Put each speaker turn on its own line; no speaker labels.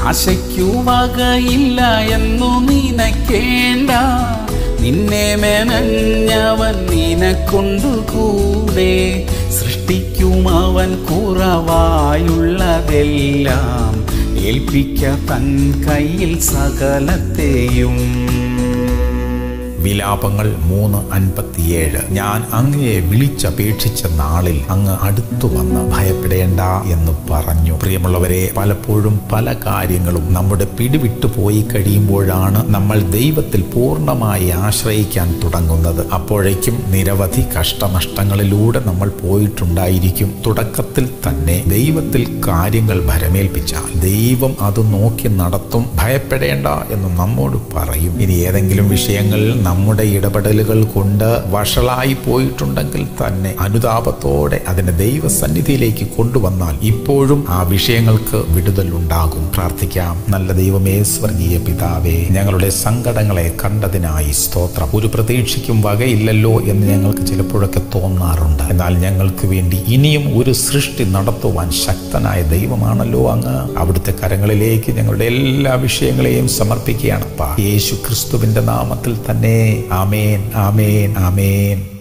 ആശയ്ക്കു വകയില്ല എന്നു നിനക്കേണ്ട നിന്നെ മെനഞ്ഞവൻ നിനക്കൊണ്ടുകൂടെ സൃഷ്ടിക്കും അവൻ കുറവായുള്ളതെല്ലാം ഏൽപ്പിക്ക തൻ കയ്യിൽ സകലത്തെയും
വിലാപങ്ങൾ മൂന്ന് അൻപത്തിയേഴ് ഞാൻ അങ്ങയെ വിളിച്ചപേക്ഷിച്ച നാളിൽ അങ്ങ് അടുത്തു വന്ന് ഭയപ്പെടേണ്ട എന്ന് പറഞ്ഞു പ്രിയമുള്ളവരെ പലപ്പോഴും പല കാര്യങ്ങളും നമ്മുടെ പിടിവിട്ടു പോയി കഴിയുമ്പോഴാണ് നമ്മൾ ദൈവത്തിൽ പൂർണ്ണമായി ആശ്രയിക്കാൻ തുടങ്ങുന്നത് അപ്പോഴേക്കും നിരവധി കഷ്ടനഷ്ടങ്ങളിലൂടെ നമ്മൾ പോയിട്ടുണ്ടായിരിക്കും തുടക്കത്തിൽ തന്നെ ദൈവത്തിൽ കാര്യങ്ങൾ ഭരമേൽപ്പിച്ചാൽ ദൈവം അത് നോക്കി നടത്തും ഭയപ്പെടേണ്ട എന്ന് നമ്മോട് പറയും ഇനി ഏതെങ്കിലും വിഷയങ്ങളിൽ നമ്മുടെ ഇടപെടലുകൾ കൊണ്ട് വഷളായി പോയിട്ടുണ്ടെങ്കിൽ തന്നെ അനുതാപത്തോടെ അതിനെ ദൈവസന്നിധിയിലേക്ക് കൊണ്ടുവന്നാൽ ഇപ്പോഴും ആ വിഷയങ്ങൾക്ക് വിടുതൽ ഉണ്ടാകും പ്രാർത്ഥിക്കാം നല്ല ദൈവമേ സ്വർഗീയ പിതാവേ ഞങ്ങളുടെ സങ്കടങ്ങളെ കണ്ടതിനായി സ്തോത്രം ഒരു പ്രതീക്ഷയ്ക്കും വകയില്ലല്ലോ എന്ന് ഞങ്ങൾക്ക് ചിലപ്പോഴൊക്കെ തോന്നാറുണ്ട് എന്നാൽ ഞങ്ങൾക്ക് വേണ്ടി ഇനിയും ഒരു സൃഷ്ടി നടത്തുവാൻ ശക്തനായ ദൈവമാണല്ലോ അങ്ങ് അവിടുത്തെ കരങ്ങളിലേക്ക് ഞങ്ങളുടെ എല്ലാ വിഷയങ്ങളെയും സമർപ്പിക്കുകയാണപ്പാ യേശു ക്രിസ്തുവിന്റെ നാമത്തിൽ തന്നെ ആമേൻ ആമേൻ ആമേൻ